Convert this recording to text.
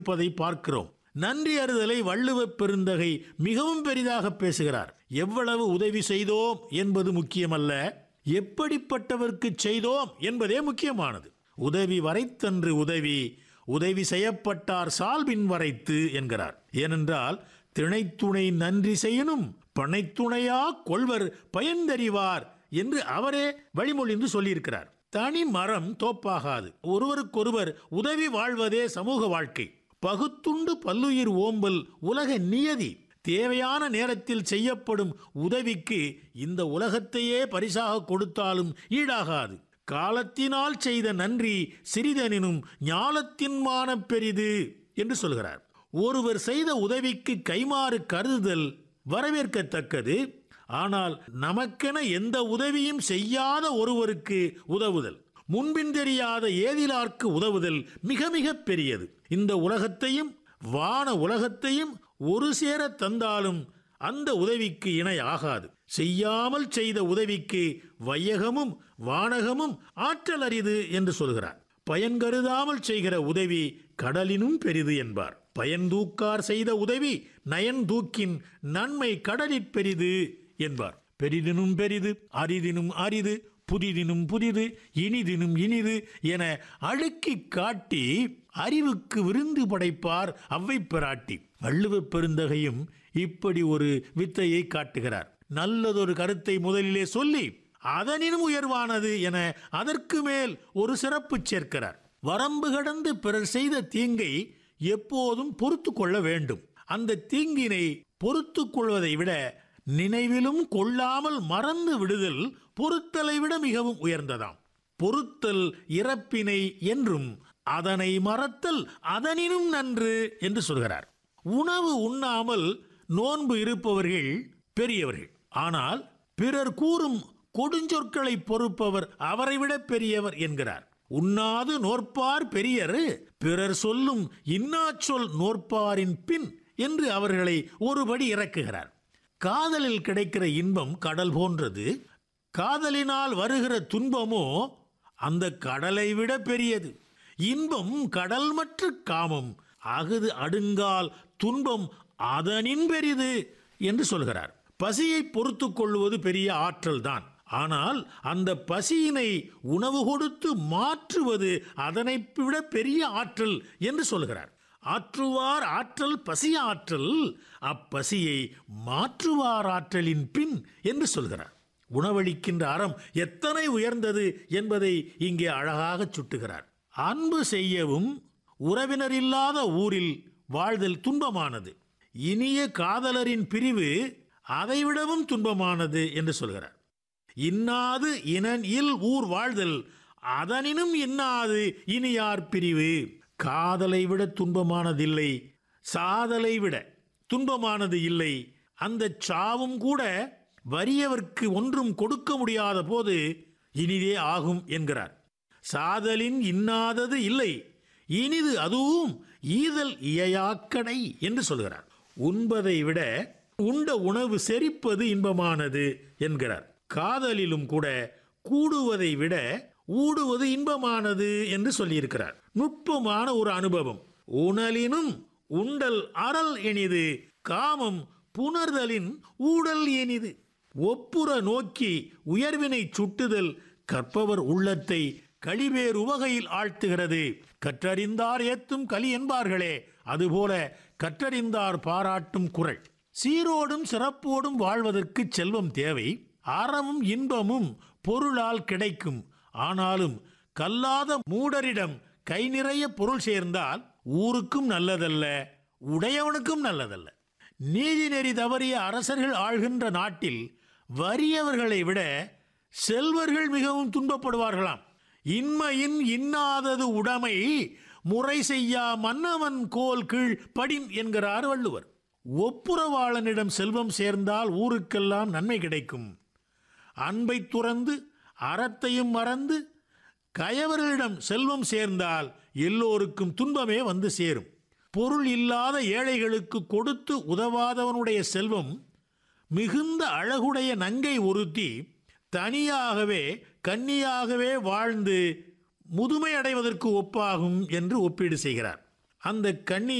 இருப்பதை பார்க்கிறோம் நன்றி அறிதலை வள்ளுவப் பெருந்தகை மிகவும் பெரிதாக பேசுகிறார் எவ்வளவு உதவி செய்தோம் என்பது முக்கியமல்ல எப்படிப்பட்டவர்க்கு செய்தோம் என்பதே முக்கியமானது உதவி வரைத்தன்று உதவி உதவி செய்யப்பட்டார் சால்பின் வரைத்து என்கிறார் ஏனென்றால் திணைத்துணை நன்றி செய்யணும் பனைத்துணையா கொள்வர் பயன்தறிவார் என்று அவரே வழிமொழிந்து சொல்லியிருக்கிறார் தனி மரம் தோப்பாகாது ஒருவருக்கொருவர் உதவி வாழ்வதே சமூக வாழ்க்கை பகுத்துண்டு பல்லுயிர் ஓம்பல் உலக நியதி தேவையான நேரத்தில் செய்யப்படும் உதவிக்கு இந்த உலகத்தையே பரிசாக கொடுத்தாலும் ஈடாகாது காலத்தினால் செய்த நன்றி சிறிதெனினும் ஞாலத்தின் மானப் பெரிது என்று சொல்கிறார் ஒருவர் செய்த உதவிக்கு கைமாறு கருதுதல் வரவேற்கத்தக்கது ஆனால் நமக்கென எந்த உதவியும் செய்யாத ஒருவருக்கு உதவுதல் முன்பின் தெரியாத ஏதிலார்க்கு உதவுதல் மிக மிக பெரியது இந்த உலகத்தையும் வான உலகத்தையும் ஒரு சேர தந்தாலும் அந்த உதவிக்கு இணை ஆகாது செய்யாமல் செய்த உதவிக்கு வையகமும் வானகமும் ஆற்றல் அரிது என்று சொல்கிறார் பயன் கருதாமல் செய்கிற உதவி கடலினும் பெரிது என்பார் பயன் தூக்கார் செய்த உதவி நயன் தூக்கின் நன்மை கடலிற் பெரிது என்பார் பெரிதினும் பெரிது அரிதினும் அரிது புதிதினும் புதிது இனிதினும் இனிது என அழுக்கி காட்டி அறிவுக்கு விருந்து படைப்பார் அவ்வை பிராட்டி வள்ளுவப் பெருந்தகையும் இப்படி ஒரு வித்தையை காட்டுகிறார் நல்லதொரு கருத்தை முதலிலே சொல்லி அதனினும் உயர்வானது என அதற்கு மேல் ஒரு சிறப்பு சேர்க்கிறார் வரம்பு கடந்து பிறர் செய்த தீங்கை எப்போதும் பொறுத்து கொள்ள வேண்டும் அந்த தீங்கினை பொறுத்து கொள்வதை விட நினைவிலும் கொள்ளாமல் மறந்து விடுதல் பொறுத்தலை விட மிகவும் உயர்ந்ததாம் பொறுத்தல் இறப்பினை என்றும் அதனை மறத்தல் அதனினும் நன்று என்று சொல்கிறார் உணவு உண்ணாமல் நோன்பு இருப்பவர்கள் பெரியவர்கள் ஆனால் பிறர் கூறும் கொடுஞ்சொற்களை பொறுப்பவர் அவரை விட பெரியவர் என்கிறார் உண்ணாது நோற்பார் பெரியர் பிறர் சொல்லும் இன்னாச்சொல் நோற்பாரின் பின் என்று அவர்களை ஒருபடி இறக்குகிறார் காதலில் கிடைக்கிற இன்பம் கடல் போன்றது காதலினால் வருகிற துன்பமோ அந்த கடலை விட பெரியது இன்பம் கடல் மற்ற காமம் அகுது அடுங்கால் துன்பம் அதனின் பெரிது என்று சொல்கிறார் பசியை பொறுத்து கொள்வது பெரிய ஆற்றல் தான் ஆனால் அந்த பசியினை உணவு கொடுத்து மாற்றுவது அதனை விட பெரிய ஆற்றல் என்று சொல்கிறார் ஆற்றுவார் ஆற்றல் பசி ஆற்றல் அப்பசியை மாற்றுவார் ஆற்றலின் பின் என்று சொல்கிறார் உணவளிக்கின்ற அறம் எத்தனை உயர்ந்தது என்பதை இங்கே அழகாக சுட்டுகிறார் அன்பு செய்யவும் உறவினர் இல்லாத ஊரில் வாழ்தல் துன்பமானது இனிய காதலரின் பிரிவு அதைவிடவும் துன்பமானது என்று சொல்கிறார் இன்னாது இனன் இல் ஊர் வாழ்தல் அதனினும் இன்னாது இனியார் பிரிவு காதலை விட துன்பமானதில்லை சாதலை விட துன்பமானது இல்லை அந்த சாவும் கூட வறியவர்க்கு ஒன்றும் கொடுக்க முடியாத போது இனிதே ஆகும் என்கிறார் சாதலின் இன்னாதது இல்லை இனிது அதுவும் ஈதல் இயையாக்கடை என்று சொல்கிறார் உண்பதை விட உண்ட உணவு செரிப்பது இன்பமானது என்கிறார் காதலிலும் கூட கூடுவதை விட ஊடுவது இன்பமானது என்று சொல்லியிருக்கிறார் நுட்பமான ஒரு அனுபவம் உணலினும் உண்டல் அறல் எனிது காமம் புணர்தலின் ஊடல் எனிது ஒப்புற நோக்கி உயர்வினை சுட்டுதல் கற்பவர் உள்ளத்தை களிவேறு உவகையில் ஆழ்த்துகிறது கற்றறிந்தார் ஏத்தும் களி என்பார்களே அதுபோல கற்றறிந்தார் பாராட்டும் குரல் சீரோடும் சிறப்போடும் வாழ்வதற்கு செல்வம் தேவை அறமும் இன்பமும் பொருளால் கிடைக்கும் ஆனாலும் கல்லாத மூடரிடம் கை நிறைய பொருள் சேர்ந்தால் ஊருக்கும் நல்லதல்ல உடையவனுக்கும் நல்லதல்ல நீதி நெறி தவறிய அரசர்கள் ஆள்கின்ற நாட்டில் வறியவர்களை விட செல்வர்கள் மிகவும் துன்பப்படுவார்களாம் இன்மையின் இன்னாதது உடைமை முறை செய்யா மன்னவன் கோல் கீழ் படின் என்கிறார் வள்ளுவர் ஒப்புரவாளனிடம் செல்வம் சேர்ந்தால் ஊருக்கெல்லாம் நன்மை கிடைக்கும் அன்பை துறந்து அறத்தையும் மறந்து கயவர்களிடம் செல்வம் சேர்ந்தால் எல்லோருக்கும் துன்பமே வந்து சேரும் பொருள் இல்லாத ஏழைகளுக்கு கொடுத்து உதவாதவனுடைய செல்வம் மிகுந்த அழகுடைய நங்கை ஒருத்தி தனியாகவே கன்னியாகவே வாழ்ந்து முதுமை அடைவதற்கு ஒப்பாகும் என்று ஒப்பீடு செய்கிறார் அந்த கண்ணி